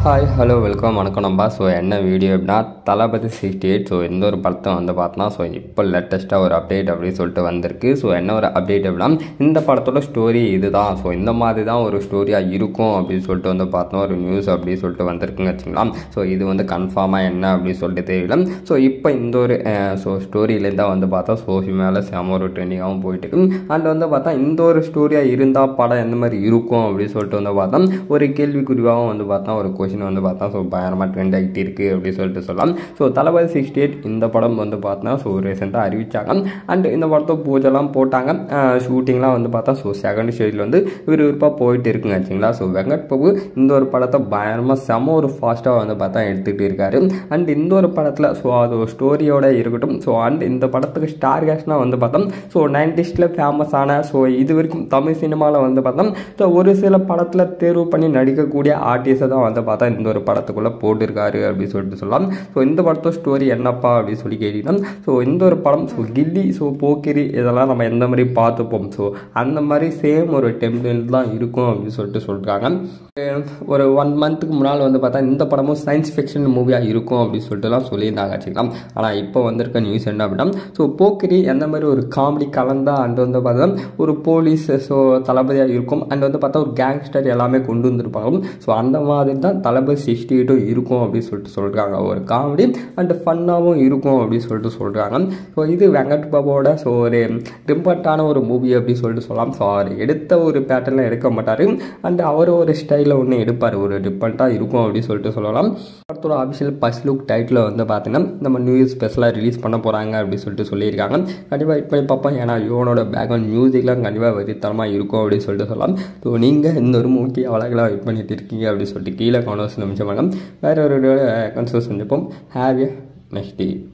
hi hello welcome வணக்கம் நம்பா so என்ன வீடியோ அப்படின்னா தளபதி சிக்ஸ்டி எயிட் ஸோ எந்த ஒரு படத்தை வந்து பார்த்தோன்னா ஸோ இப்போ லேட்டஸ்ட்டாக ஒரு அப்டேட் அப்படின்னு சொல்லிட்டு வந்திருக்கு ஸோ என்ன ஒரு அப்டேட் அப்படின்னா இந்த படத்தோட ஸ்டோரி இதுதான் ஸோ இந்த மாதிரி தான் ஒரு ஸ்டோரியாக இருக்கும் அப்படின்னு சொல்லிட்டு வந்து பார்த்தோம் ஒரு நியூஸ் அப்படின்னு சொல்லிட்டு வந்திருக்குங்க வச்சுக்கலாம் ஸோ இது வந்து கன்ஃபார்மாக என்ன அப்படின்னு சொல்லிட்டு தெரியல ஸோ இப்போ இந்த ஒரு ஸோ ஸ்டோரியிலேருந்து தான் வந்து பார்த்தா சோஷியல் மேலே செம ஒரு ட்ரெண்டிங்காகவும் போயிட்டு இருக்கு அண்ட் வந்து பார்த்தா இந்த ஒரு ஸ்டோரியாக இருந்தால் படம் எந்த மாதிரி இருக்கும் அப்படின்னு சொல்லிட்டு வந்து பார்த்தா ஒரு கேள்விக்குறிவாகவும் வந்து பார்த்தா ஒரு கொஷின் வந்து பார்த்தா ஸோ பயங்கரமாக ட்ரெண்ட் ஆகிட்டு இருக்குது அப்படின்னு சொல்லிட்டு சொல்லலாம் ஸோ தளபதி சிக்ஸ்டி எயிட் இந்த படம் வந்து பார்த்தா ஸோ ரீசெண்டாக அறிவிச்சாங்க அண்ட் இந்த படத்தை பூஜைலாம் போட்டாங்க ஷூட்டிங்லாம் வந்து பார்த்தா ஸோ செகண்ட் ஸ்டேஜில் வந்து விறுவிறுப்பாக போயிட்டு இருக்குங்க ஆச்சுங்களா ஸோ வெங்கட் பிரபு இந்த ஒரு படத்தை பயங்கரமாக செம ஒரு ஃபாஸ்ட்டாக வந்து பார்த்தா எடுத்துகிட்டு இருக்காரு அண்ட் இந்த ஒரு படத்தில் ஸோ அது ஒரு ஸ்டோரியோட இருக்கட்டும் ஸோ அண்ட் இந்த படத்துக்கு ஸ்டார் கேஷ்னா வந்து பார்த்தோம் ஸோ நைன்டிஸ்டில் ஃபேமஸான ஸோ இது வரைக்கும் தமிழ் சினிமாவில் வந்து பார்த்தோம் ஸோ ஒரு சில படத்தில் தேர்வு பண்ணி நடிக்கக்கூடிய ஆர்டிஸ்ட்டை தான் வந்து பார்த்தா இந்த ஒரு படத்துக்குள்ளே போட்டிருக்காரு அப்படின்னு சொல்லிட்டு சொல்லலாம் ஸோ இந்த படத்தோட ஸ்டோரி என்னப்பா அப்படின்னு சொல்லி கேட்டீங்கன்னா ஸோ இந்த ஒரு படம் ஸோ கில்லி ஸோ போக்கிரி இதெல்லாம் நம்ம எந்த மாதிரி பார்த்துப்போம் ஸோ அந்த மாதிரி சேம் ஒரு டெம்பிள் தான் இருக்கும் அப்படின்னு சொல்லிட்டு சொல்கிறாங்க ஒரு ஒன் மந்த்துக்கு முன்னால் வந்து பார்த்தா இந்த படமும் சயின்ஸ் ஃபிக்ஷன் மூவியாக இருக்கும் அப்படின்னு சொல்லிட்டுலாம் சொல்லியிருந்தாங்க வச்சுக்கலாம் ஆனால் இப்போ வந்திருக்க நியூஸ் என்ன அப்படின்னா ஸோ போக்கிரி எந்த மாதிரி ஒரு காமெடி கலந்தா அண்ட் வந்து பார்த்தா ஒரு போலீஸ் ஸோ தளபதியாக இருக்கும் அண்ட் வந்து பார்த்தா ஒரு கேங்ஸ்டர் எல்லாமே கொண்டு வந்திருப்பாங்க ஸோ அந்த மாதிரி தான் தளபதி சிக்ஸ்டி எயிட்டும் இருக்கும் அப்படின்னு சொல்லிட்டு சொல்கிறாங்க ஒரு காமெடி அண்ட் ஃபன்னாகவும் இருக்கும் அப்படின்னு சொல்லிட்டு சொல்கிறாங்க ஸோ இது வெங்கட் பாபோட ஸோ ஒரு டிம்பர்ட்டான ஒரு மூவி அப்படின்னு சொல்லிட்டு சொல்லலாம் ஸோ அவர் எடுத்த ஒரு பேட்டர்னில் எடுக்க மாட்டார் அண்ட் அவர் ஒரு ஸ்டைலில் ஒன்று எடுப்பார் ஒரு டிஃப்ரெண்ட்டாக இருக்கும் அப்படின்னு சொல்லிட்டு சொல்லலாம் படத்தோட அஃபிஷியல் ஃபஸ்ட் லுக் டைட்டில் வந்து பார்த்தீங்கன்னா நம்ம நியூ இயர் ஸ்பெஷலாக ரிலீஸ் பண்ண போகிறாங்க அப்படின்னு சொல்லிட்டு சொல்லியிருக்காங்க கண்டிப்பாக இப்போ பார்ப்போம் ஏன்னா யுவனோட பேக்ரவுண்ட் மியூசிக்லாம் கண்டிப்பாக வெறித்தனமாக இருக்கும் அப்படின்னு சொல்லிட்டு சொல்லலாம் ஸோ நீங்கள் இந்த ஒரு மூக்கி அவ்வளோக்கெல்லாம் வெயிட் பண்ணிட்டு இருக்கீங்க அப்படின்னு சொல்லிட்டு கீழே கான்வர்ஸ் நிமிஷம் வேறு ஒரு கன்சர்ஸ் செஞ்சுப்போம் ஹேவ் எ நெக்ஸ்ட் டே